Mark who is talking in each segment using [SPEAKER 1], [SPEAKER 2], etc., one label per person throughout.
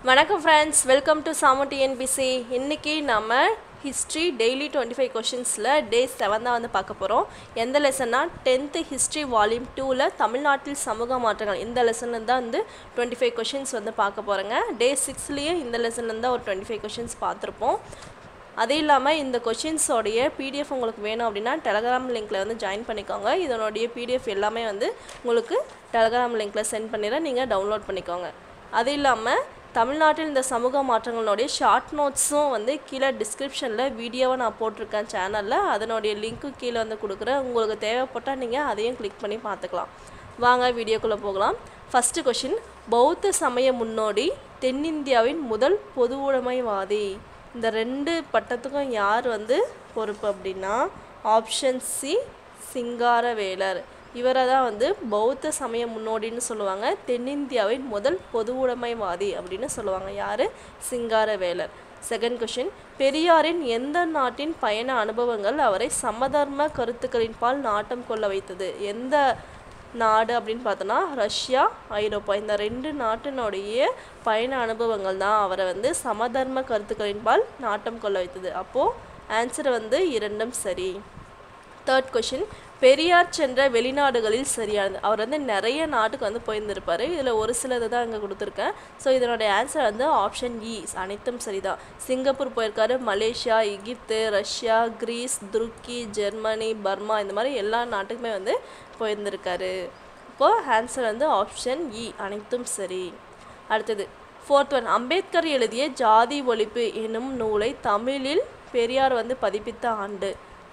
[SPEAKER 1] வணக்கம் friends welcome to Samu TNPC இன்றைக்கி நம்ம ஹிஸ்ட்ரி டெய்லி டுவெண்ட்டி ஃபைவ் கொஷின்ஸில் டே செவன் தான் வந்து பார்க்க போகிறோம் எந்த லெசன்னா டென்த்து ஹிஸ்ட்ரி வால்யூம் டூவில் தமிழ்நாட்டில் சமூக மாற்றங்கள் இந்த லெசன்லேருந்து தான் வந்து டுவெண்ட்டி ஃபைவ் கொஷின்ஸ் வந்து பார்க்க போகிறேங்க டே சிக்ஸ்லேயே இந்த லெசன்லேருந்து தான் ஒரு டுவெண்ட்டி ஃபைவ் கொஷின்ஸ் பார்த்துருப்போம் அது இல்லாமல் இந்த கொஷின்ஸோடைய பிடிஎஃப் உங்களுக்கு வேணும் அப்படின்னா டெலகிராம் லிங்க்கில் வந்து ஜாயின் பண்ணிக்கோங்க இதனுடைய பிடிஎஃப் எல்லாமே வந்து உங்களுக்கு டெலகிராம் லிங்க்கில் சென்ட் பண்ணிடுறேன் நீங்கள் டவுன்லோட் பண்ணிக்கோங்க அது இல்லாமல் தமிழ்நாட்டில் இந்த சமூக மாற்றங்களுடைய ஷார்ட் நோட்ஸும் வந்து கீழே டிஸ்கிரிப்ஷனில் வீடியோவை நான் போட்டிருக்கேன் சேனலில் அதனுடைய லிங்க்கும் கீழே வந்து கொடுக்குறேன் உங்களுக்கு தேவைப்பட்டால் நீங்கள் அதையும் கிளிக் பண்ணி பார்த்துக்கலாம் வாங்க வீடியோக்குள்ளே போகலாம் ஃபஸ்ட்டு கொஷின் பௌத்த சமய முன்னோடி தென்னிந்தியாவின் முதல் பொதுவுடைமைவாதி இந்த ரெண்டு பட்டத்துக்கும் யார் வந்து பொறுப்பு அப்படின்னா ஆப்ஷன் சி சிங்காரவேலர் இவரை தான் வந்து பௌத்த சமய முன்னோடின்னு சொல்லுவாங்க தென்னிந்தியாவின் முதல் பொதுவுடைமைவாதி அப்படின்னு சொல்லுவாங்க யார் சிங்காரவேலர் செகண்ட் கொஷின் பெரியாரின் எந்த நாட்டின் பயண அனுபவங்கள் அவரை சமதர்ம கருத்துக்களின் பால் நாட்டம் கொள்ள வைத்தது எந்த நாடு அப்படின்னு பார்த்தோன்னா ரஷ்யா ஐரோப்பா இந்த ரெண்டு நாட்டினுடைய பயண அனுபவங்கள் தான் அவரை வந்து சமதர்ம கருத்துக்களின் பால் நாட்டம் கொள்ள வைத்தது அப்போது ஆன்சர் வந்து இரண்டும் சரி தேர்ட் கொஷின் பெரியார் சென்ற வெளிநாடுகளில் சரியானது அவர் வந்து நிறைய நாட்டுக்கு வந்து போயிருந்திருப்பார் இதில் ஒரு சிலது தான் இங்கே கொடுத்துருக்கேன் ஸோ இதனுடைய ஆன்சர் வந்து ஆப்ஷன் இ அனைத்தும் சரிதான் சிங்கப்பூர் போயிருக்காரு Malaysia Egypt Russia Greece Turkey Germany Burma இந்த மாதிரி எல்லா நாட்டுக்குமே வந்து போயிருந்திருக்காரு இப்போது ஆன்சர் வந்து ஆப்ஷன் இ அனைத்தும் சரி அடுத்தது ஃபோர்த் ஒன் அம்பேத்கர் எழுதிய ஜாதி ஒழிப்பு எனும் நூலை தமிழில் பெரியார் வந்து பதிப்பித்த ஆண்டு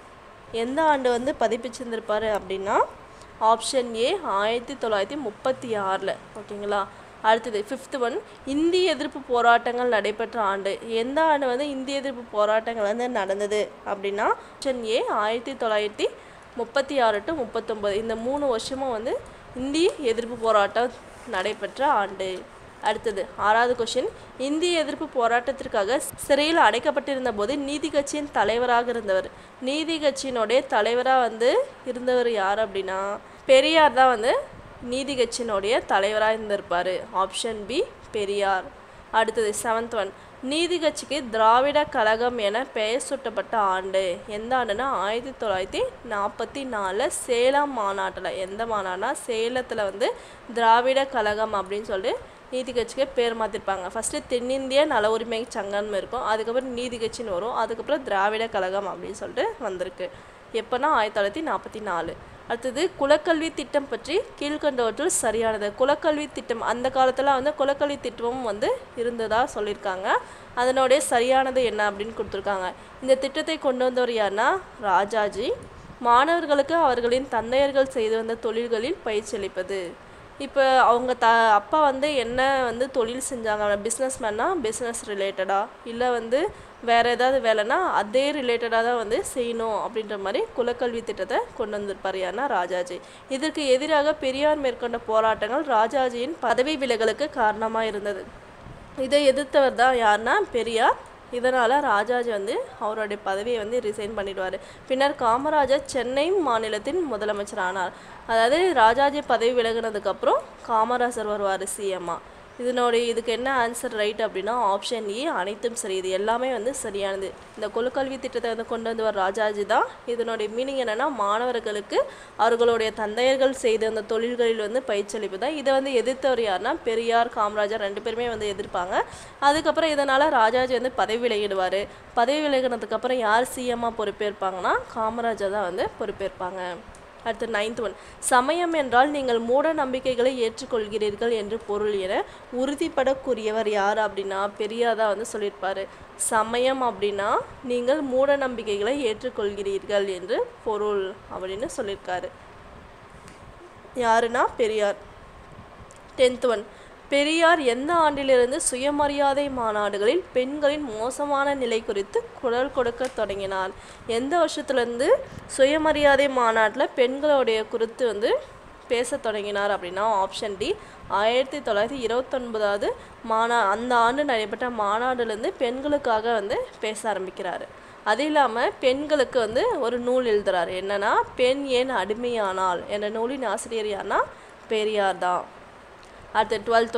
[SPEAKER 1] எந்த ஆண்டு வந்து பதிப்பிச்சிருந்திருப்பாரு அப்படின்னா ஆப்ஷன் ஏ ஆயிரத்தி தொள்ளாயிரத்தி முப்பத்தி ஆறில் ஓகேங்களா அடுத்தது ஃபிஃப்த் ஒன் இந்திய எதிர்ப்பு போராட்டங்கள் நடைபெற்ற ஆண்டு எந்த ஆண்டு வந்து இந்திய எதிர்ப்பு போராட்டங்கள் வந்து நடந்தது அப்படின்னா ஆப்ஷன் ஏ ஆயிரத்தி தொள்ளாயிரத்தி முப்பத்தி ஆறு டு முப்பத்தொம்பது இந்த மூணு வருஷமும் வந்து இந்திய எதிர்ப்பு போராட்டம் நடைபெற்ற ஆண்டு அடுத்தது ஆறாவது கொஷின் இந்திய எதிர்ப்பு போராட்டத்திற்காக சிறையில் அடைக்கப்பட்டிருந்த போது நீதி கட்சியின் தலைவராக இருந்தவர் நீதி கட்சியினுடைய தலைவராக வந்து இருந்தவர் யார் அப்படின்னா பெரியார் தான் வந்து நீதி கட்சியினுடைய தலைவராக இருந்திருப்பார் ஆப்ஷன் பி பெரியார் அடுத்தது செவன்த் ஒன் நீதி கட்சிக்கு திராவிட கழகம் என பெயர் சூட்டப்பட்ட ஆண்டு எந்த ஆண்டுனா ஆயிரத்தி தொள்ளாயிரத்தி நாற்பத்தி நாலில் சேலம் மாநாட்டில் எந்த மாநாடுனா சேலத்தில் வந்து திராவிட கழகம் அப்படின்னு சொல்லிட்டு நீதி கட்சிக்கு பேர் மாற்றிருப்பாங்க ஃபஸ்ட்டு தென்னிந்திய நல உரிமை சங்கம்னு இருக்கும் அதுக்கப்புறம் நீதி கட்சின்னு வரும் அதுக்கப்புறம் திராவிட கழகம் அப்படின்னு சொல்லிட்டு வந்திருக்கு எப்போனா ஆயிரத்தி தொள்ளாயிரத்தி நாற்பத்தி நாலு அடுத்தது குலக்கல்வி திட்டம் பற்றி கீழ்கண்டவற்றில் சரியானது குலக்கல்வி திட்டம் அந்த காலத்தில் வந்து குலக்கல்வி திட்டமும் வந்து இருந்ததாக சொல்லியிருக்காங்க அதனுடைய சரியானது என்ன அப்படின்னு கொடுத்துருக்காங்க இந்த திட்டத்தை கொண்டு வந்தவர் யாருன்னா ராஜாஜி மாணவர்களுக்கு அவர்களின் தந்தையர்கள் செய்து வந்த தொழில்களில் பயிற்சி அளிப்பது இப்போ அவங்க த அப்பா வந்து என்ன வந்து தொழில் செஞ்சாங்க பிஸ்னஸ் மேன்னா பிஸ்னஸ் ரிலேட்டடாக இல்லை வந்து வேறு ஏதாவது வேலைன்னா அதே ரிலேட்டடாக தான் வந்து செய்யணும் அப்படின்ற மாதிரி குலக்கல்வி திட்டத்தை கொண்டு வந்திருப்பார் யாருன்னா ராஜாஜி இதற்கு எதிராக பெரியார் மேற்கொண்ட போராட்டங்கள் ராஜாஜியின் பதவி விலகலுக்கு காரணமாக இருந்தது இதை எதிர்த்தவர் தான் யாருன்னா பெரியார் இதனால் ராஜாஜி வந்து அவருடைய பதவியை வந்து ரிசைன் பண்ணிடுவார் பின்னர் காமராஜர் சென்னை மாநிலத்தின் முதலமைச்சர் ஆனார் அதாவது ராஜாஜி பதவி விலகினதுக்கப்புறம் காமராஜர் வருவார் சிஎம்மா இதனுடைய இதுக்கு என்ன ஆன்சர் ரைட் அப்படின்னா ஆப்ஷன் ஏ அனைத்தும் சரி இது எல்லாமே வந்து சரியானது இந்த குலக்கல்வி திட்டத்தை வந்து கொண்டு வந்தவர் ராஜாஜி தான் இதனுடைய மீனிங் என்னென்னா மாணவர்களுக்கு அவர்களுடைய தந்தையர்கள் செய்த அந்த தொழில்களில் வந்து பயிற்சியளிப்பு தான் இதை வந்து எதிர்த்தவர் யாருன்னா பெரியார் காமராஜர் ரெண்டு பேருமே வந்து எதிர்ப்பாங்க அதுக்கப்புறம் இதனால் ராஜாஜி வந்து பதவி விலகிடுவார் பதவி விலகினதுக்கப்புறம் யார் சிஎம்மாக பொறுப்பேற்பாங்கன்னா காமராஜர் தான் வந்து பொறுப்பேற்பாங்க அடுத்து நைன்த் ஒன் சமயம் என்றால் நீங்கள் மூட நம்பிக்கைகளை ஏற்றுக்கொள்கிறீர்கள் என்று பொருள் என உறுதிப்படக்கூடியவர் யார் அப்படின்னா பெரியார் தான் வந்து சொல்லியிருப்பார் சமயம் அப்படின்னா நீங்கள் மூட நம்பிக்கைகளை ஏற்றுக்கொள்கிறீர்கள் என்று பொருள் அப்படின்னு சொல்லியிருக்காரு யாருன்னா பெரியார் டென்த் ஒன் பெரியார் எந்த ஆண்டிலிருந்து சுயமரியாதை மாநாடுகளில் பெண்களின் மோசமான நிலை குறித்து குரல் கொடுக்க தொடங்கினார் எந்த வருஷத்துலேருந்து சுயமரியாதை மாநாட்டில் பெண்களுடைய குறித்து வந்து பேச தொடங்கினார் அப்படின்னா ஆப்ஷன் டி ஆயிரத்தி தொள்ளாயிரத்தி இருபத்தொன்பதாவது மாநா அந்த ஆண்டு நடைபெற்ற மாநாடுலேருந்து பெண்களுக்காக வந்து பேச ஆரம்பிக்கிறாரு அது இல்லாமல் பெண்களுக்கு வந்து ஒரு நூல் எழுதுறாரு என்னன்னா பெண் ஏன் அடிமையானால் என்ற நூலின் ஆசிரியர் யார்னா பெரியார் தான் அடுத்து டுவெல்த் ஒன்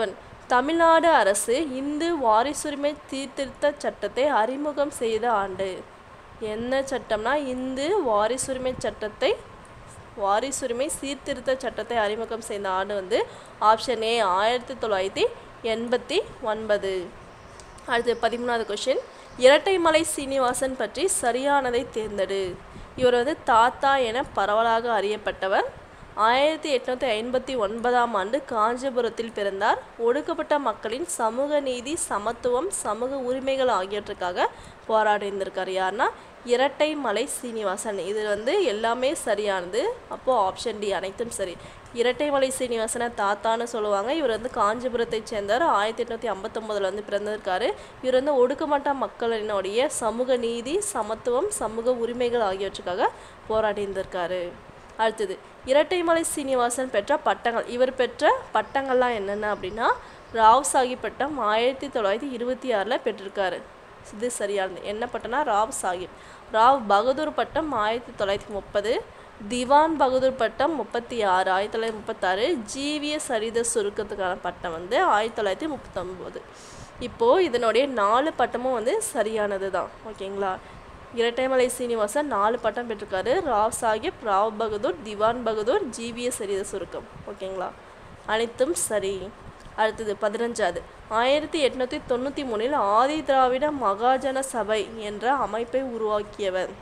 [SPEAKER 1] தமிழ்நாடு அரசு இந்து வாரிசுரிமை சீர்திருத்த சட்டத்தை அறிமுகம் செய்த ஆண்டு என்ன சட்டம்னா இந்து வாரிசுரிமை சட்டத்தை வாரிசுரிமை சீர்திருத்த சட்டத்தை அறிமுகம் செய்த ஆண்டு வந்து ஆப்ஷன் ஏ ஆயிரத்தி தொள்ளாயிரத்தி எண்பத்தி ஒன்பது அடுத்து பதிமூணாவது கொஷின் இரட்டைமலை சீனிவாசன் பற்றி சரியானதை தேர்ந்தெடு இவர் வந்து தாத்தா என பரவலாக அறியப்பட்டவர் ஆயிரத்தி எட்நூற்றி ஐம்பத்தி ஒன்பதாம் ஆண்டு காஞ்சிபுரத்தில் பிறந்தார் ஒடுக்கப்பட்ட மக்களின் சமூக நீதி சமத்துவம் சமூக உரிமைகள் ஆகியவற்றுக்காக போராடி இருந்திருக்கார் யாருன்னா இரட்டை மலை சீனிவாசன் இது வந்து எல்லாமே சரியானது அப்போது ஆப்ஷன் டி அனைத்தும் சரி இரட்டை மலை சீனிவாசனை தாத்தான்னு சொல்லுவாங்க இவர் வந்து காஞ்சிபுரத்தை சேர்ந்தவர் ஆயிரத்தி எட்நூற்றி ஐம்பத்தொம்போதில் வந்து பிறந்திருக்காரு இவர் வந்து ஒடுக்கப்பட்ட மக்களினுடைய சமூக நீதி சமத்துவம் சமூக உரிமைகள் ஆகியவற்றுக்காக போராடி இருந்திருக்காரு அடுத்தது இரட்டைமலை சீனிவாசன் பெற்ற பட்டங்கள் இவர் பெற்ற பட்டங்கள்லாம் என்னென்ன அப்படின்னா ராவ் சாஹிப் பட்டம் ஆயிரத்தி தொள்ளாயிரத்தி இருபத்தி ஆறில் பெற்றிருக்காரு இது சரியானது என்ன பட்டம்னா ராவ் சாஹிப் ராவ் பகதூர் பட்டம் ஆயிரத்தி தொள்ளாயிரத்தி முப்பது திவான் பகதூர் பட்டம் முப்பத்தி ஆறு ஆயிரத்தி தொள்ளாயிரத்தி முப்பத்தாறு ஜீவிய சரித சுருக்கத்துக்கான பட்டம் வந்து ஆயிரத்தி தொள்ளாயிரத்தி முப்பத்தொம்போது இப்போது இதனுடைய நாலு பட்டமும் வந்து சரியானது தான் ஓகேங்களா இரட்டைமலை சீனிவாசன் நாலு பட்டம் பெற்றிருக்காரு ராவ் சாஹிப் ராவ் பகதூர் திவான் பகதூர் ஜீவிய சரித சுருக்கம் ஓகேங்களா அனைத்தும் சரி அடுத்தது பதினஞ்சாவது ஆயிரத்தி எட்நூற்றி தொண்ணூற்றி மூணில் ஆதி திராவிட மகாஜன சபை என்ற அமைப்பை உருவாக்கியவர்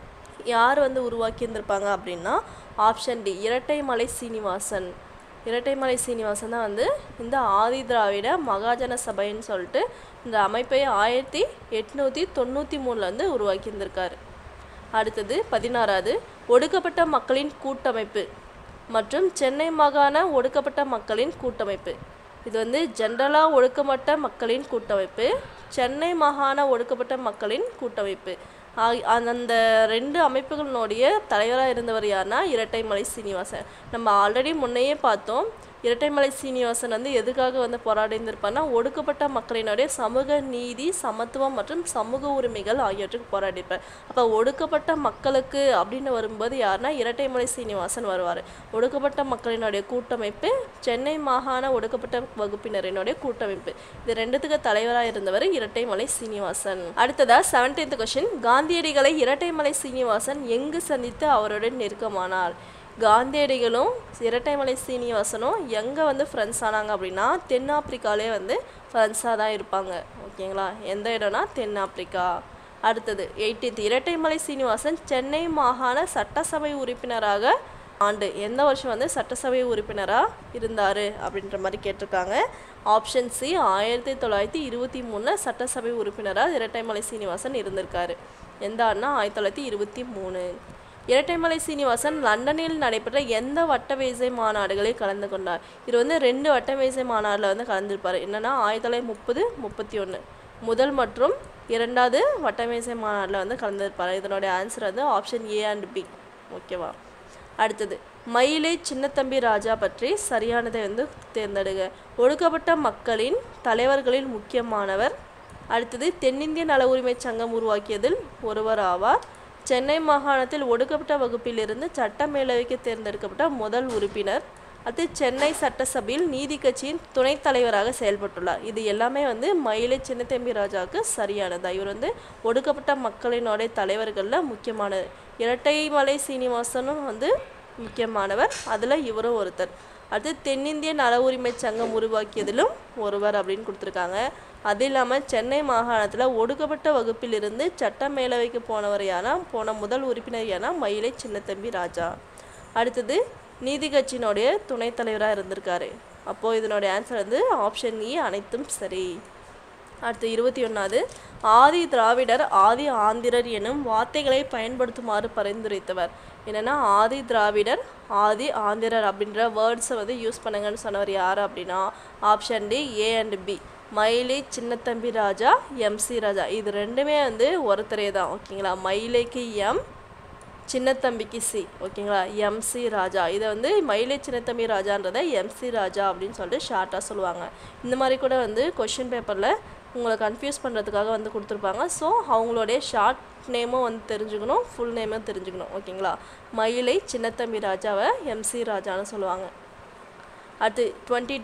[SPEAKER 1] யார் வந்து உருவாக்கியிருந்திருப்பாங்க அப்படின்னா ஆப்ஷன் டி இரட்டைமலை சீனிவாசன் இரட்டைமலை சீனிவாசன் தான் வந்து இந்த ஆதி திராவிட மகாஜன சபைன்னு சொல்லிட்டு இந்த அமைப்பை ஆயிரத்தி எட்நூற்றி தொண்ணூற்றி மூணில் வந்து உருவாக்கியிருந்திருக்காரு அடுத்தது பதினாறாவது ஒடுக்கப்பட்ட மக்களின் கூட்டமைப்பு மற்றும் சென்னை மாகாண ஒடுக்கப்பட்ட மக்களின் கூட்டமைப்பு இது வந்து ஜென்ரலாக ஒடுக்கப்பட்ட மக்களின் கூட்டமைப்பு சென்னை மாகாண ஒடுக்கப்பட்ட மக்களின் கூட்டமைப்பு ஆகி- அந்த ரெண்டு அமைப்புகளினுடைய தலைவராக இருந்தவர் யாருன்னா இரட்டைமலை சீனிவாசன் நம்ம ஆல்ரெடி முன்னையே பார்த்தோம் இரட்டைமலை சீனிவாசன் வந்து எதுக்காக வந்து போராடி இருந்திருப்பார்னா ஒடுக்கப்பட்ட மக்களினுடைய சமூக நீதி சமத்துவம் மற்றும் சமூக உரிமைகள் ஆகியவற்றுக்கு போராடியிருப்பார் அப்போ ஒடுக்கப்பட்ட மக்களுக்கு அப்படின்னு வரும்போது யாருன்னா இரட்டைமலை சீனிவாசன் வருவார் ஒடுக்கப்பட்ட மக்களினுடைய கூட்டமைப்பு சென்னை மாகாண ஒடுக்கப்பட்ட வகுப்பினரினுடைய கூட்டமைப்பு இது ரெண்டுத்துக்கு தலைவராக இருந்தவர் இரட்டைமலை சீனிவாசன் அடுத்ததா செவன்டீன்த் கொஸ்டின் காந்தியடிகளை இரட்டைமலை சீனிவாசன் எங்கு சந்தித்து அவருடன் நெருக்கமானார் காந்தியடிகளும் இரட்டைமலை சீனிவாசனும் எங்கே வந்து ஃப்ரெண்ட்ஸ் ஆனாங்க அப்படின்னா தென்னாப்பிரிக்காலே வந்து ஃப்ரெண்ட்ஸாக தான் இருப்பாங்க ஓகேங்களா எந்த இடம்னா தென்னாப்பிரிக்கா அடுத்தது எயிட்டீன்த் இரட்டைமலை சீனிவாசன் சென்னை மாகாண சட்டசபை உறுப்பினராக ஆண்டு எந்த வருஷம் வந்து சட்டசபை உறுப்பினராக இருந்தார் அப்படின்ற மாதிரி கேட்டிருக்காங்க ஆப்ஷன் சி ஆயிரத்தி தொள்ளாயிரத்தி இருபத்தி மூணில் சட்டசபை உறுப்பினராக இரட்டைமலை சீனிவாசன் இருந்திருக்காரு எந்த ஆண்டுனா ஆயிரத்தி தொள்ளாயிரத்தி இருபத்தி மூணு இரட்டைமலை சீனிவாசன் லண்டனில் நடைபெற்ற எந்த வட்டமேசை மாநாடுகளில் கலந்து கொண்டார் இது வந்து ரெண்டு வட்டமேசை மாநாட்டில் வந்து கலந்துருப்பார் என்னன்னா ஆயிரத்தி தொள்ளாயிரத்தி முப்பது முப்பத்தி ஒன்று முதல் மற்றும் இரண்டாவது வட்டமேசை மாநாட்டில் வந்து கலந்துருப்பார் இதனுடைய ஆன்சர் வந்து ஆப்ஷன் ஏ அண்ட் பி ஓகேவா அடுத்தது மயிலை சின்னத்தம்பி ராஜா பற்றி சரியானதை வந்து தேர்ந்தெடுக ஒடுக்கப்பட்ட மக்களின் தலைவர்களில் முக்கியமானவர் அடுத்தது தென்னிந்திய நல உரிமைச் சங்கம் உருவாக்கியதில் ஒருவர் ஆவார் சென்னை மாகாணத்தில் ஒடுக்கப்பட்ட வகுப்பிலிருந்து சட்ட மேலவைக்கு தேர்ந்தெடுக்கப்பட்ட முதல் உறுப்பினர் அடுத்து சென்னை சட்டசபையில் நீதி கட்சியின் துணைத் தலைவராக செயல்பட்டுள்ளார் இது எல்லாமே வந்து மயிலை சின்னத்தம்பி ராஜாவுக்கு சரியானதா இவர் வந்து ஒடுக்கப்பட்ட மக்களினுடைய தலைவர்களில் முக்கியமானது இரட்டைமலை சீனிவாசனும் வந்து முக்கியமானவர் அதில் இவரும் ஒருத்தர் அடுத்து தென்னிந்திய நல உரிமை சங்கம் உருவாக்கியதிலும் ஒருவர் அப்படின்னு கொடுத்துருக்காங்க அது இல்லாமல் சென்னை மாகாணத்தில் ஒடுக்கப்பட்ட வகுப்பிலிருந்து சட்ட மேலவைக்கு போனவர் யாரா போன முதல் உறுப்பினர் யாரா மயிலை சின்னத்தம்பி ராஜா அடுத்தது நீதி கட்சியினுடைய துணைத் தலைவராக இருந்திருக்காரு அப்போது இதனுடைய ஆன்சர் வந்து ஆப்ஷன் இ அனைத்தும் சரி அடுத்து இருபத்தி ஒன்றாவது ஆதி திராவிடர் ஆதி ஆந்திரர் எனும் வார்த்தைகளை பயன்படுத்துமாறு பரிந்துரைத்தவர் என்னன்னா ஆதி திராவிடர் ஆதி ஆந்திரர் அப்படின்ற வேர்ட்ஸை வந்து யூஸ் பண்ணுங்கன்னு சொன்னவர் யார் அப்படின்னா option D A and B Mylai Chinnathambi Raja MC ராஜா இது ரெண்டுமே வந்து ஒருத்தரே தான் ஓகேங்களா மயிலைக்கு எம் சின்னத்தம்பிக்கு சி ஓகேங்களா எம்சி ராஜா இதை வந்து மயிலை சின்னத்தம்பி ராஜான்றதை எம்சி ராஜா அப்படின்னு சொல்லிட்டு ஷார்ட்டாக சொல்லுவாங்க இந்த மாதிரி கூட வந்து கொஷின் பேப்பரில் உங்களை கன்ஃபியூஸ் பண்ணுறதுக்காக வந்து கொடுத்துருப்பாங்க ஸோ அவங்களுடைய ஷார்ட் நேமும் வந்து தெரிஞ்சுக்கணும் ஃபுல் நேமும் தெரிஞ்சுக்கணும் ஓகேங்களா மயிலை சின்னத்தம்பி ராஜாவை எம்சி ராஜான்னு சொல்லுவாங்க அடுத்து டுவெண்ட்டி டூ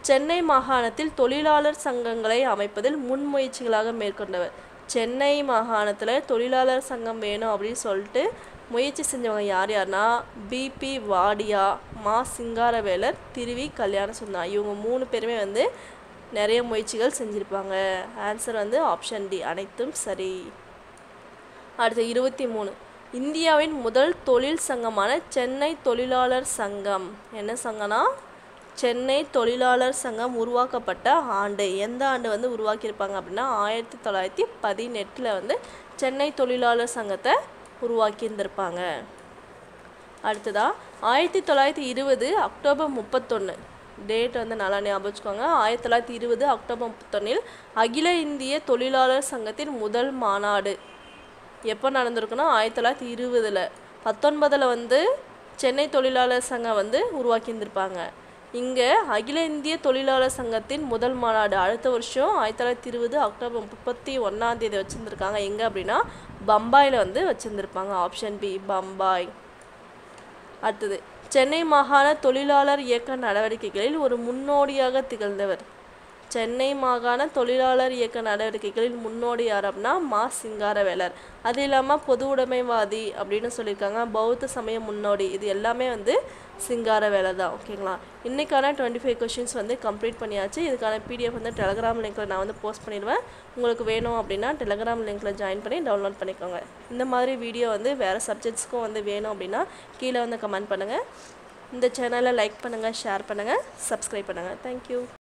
[SPEAKER 1] சென்னை மாகாணத்தில் தொழிலாளர் சங்கங்களை அமைப்பதில் முன்முயற்சிகளாக மேற்கொண்டவர் சென்னை மாகாணத்தில் தொழிலாளர் சங்கம் வேணும் அப்படின்னு சொல்லிட்டு முயற்சி செஞ்சவங்க யார் யாருன்னா பிபி வாடியா மா சிங்காரவேலர் திருவி கல்யாண சுந்தரம் இவங்க மூணு பேருமே வந்து நிறைய முயற்சிகள் செஞ்சுருப்பாங்க ஆன்சர் வந்து ஆப்ஷன் டி அனைத்தும் சரி அடுத்து இருபத்தி மூணு இந்தியாவின் முதல் தொழில் சங்கமான சென்னை தொழிலாளர் சங்கம் என்ன சங்கம்னா சென்னை தொழிலாளர் சங்கம் உருவாக்கப்பட்ட ஆண்டு எந்த ஆண்டு வந்து உருவாக்கியிருப்பாங்க அப்படின்னா ஆயிரத்தி தொள்ளாயிரத்தி பதினெட்டில் வந்து சென்னை தொழிலாளர் சங்கத்தை உருவாக்கியிருந்திருப்பாங்க அடுத்ததா ஆயிரத்தி தொள்ளாயிரத்தி இருபது அக்டோபர் முப்பத்தொன்று டேட் வந்து நல்லா ஞாபகம் வச்சுக்கோங்க ஆயிரத்தி தொள்ளாயிரத்தி இருபது அக்டோபர் முப்பத்தொன்னில் அகில இந்திய தொழிலாளர் சங்கத்தின் முதல் மாநாடு எப்போ நடந்திருக்குன்னா ஆயிரத்தி தொள்ளாயிரத்தி இருபதில் பத்தொன்பதில் வந்து சென்னை தொழிலாளர் சங்கம் வந்து உருவாக்கியிருந்திருப்பாங்க இங்கே அகில இந்திய தொழிலாளர் சங்கத்தின் முதல் மாநாடு அடுத்த வருஷம் ஆயிரத்தி தொள்ளாயிரத்தி இருபது அக்டோபர் முப்பத்தி ஒன்றாம் தேதி வச்சுருந்துருக்காங்க எங்கே அப்படின்னா பம்பாயில் வந்து வச்சுருந்துருப்பாங்க ஆப்ஷன் பி பம்பாய் அடுத்தது சென்னை மாகாண தொழிலாளர் இயக்க நடவடிக்கைகளில் ஒரு முன்னோடியாக திகழ்ந்தவர் சென்னை மாகாண தொழிலாளர் இயக்க நடவடிக்கைகளில் முன்னோடி யார் அப்படின்னா மா சிங்காரவேலர் அது இல்லாமல் பொது உடைமைவாதி அப்படின்னு சொல்லியிருக்காங்க பௌத்த சமய முன்னோடி இது எல்லாமே வந்து சிங்காரவேலர் தான் ஓகேங்களா இன்றைக்கான டுவெண்ட்டி ஃபைவ் கொஷின்ஸ் வந்து கம்ப்ளீட் பண்ணியாச்சு இதுக்கான பிடிஎஃப் வந்து டெலகிராம் லிங்க்கில் நான் வந்து போஸ்ட் பண்ணிடுவேன் உங்களுக்கு வேணும் அப்படின்னா டெலகிராம் லிங்க்கில் ஜாயின் பண்ணி டவுன்லோட் பண்ணிக்கோங்க இந்த மாதிரி வீடியோ வந்து வேறு சப்ஜெக்ட்ஸ்க்கும் வந்து வேணும் அப்படின்னா கீழே வந்து கமெண்ட் பண்ணுங்கள் இந்த சேனலை லைக் பண்ணுங்கள் ஷேர் பண்ணுங்கள் சப்ஸ்கிரைப் பண்ணுங்கள் தேங்க்யூ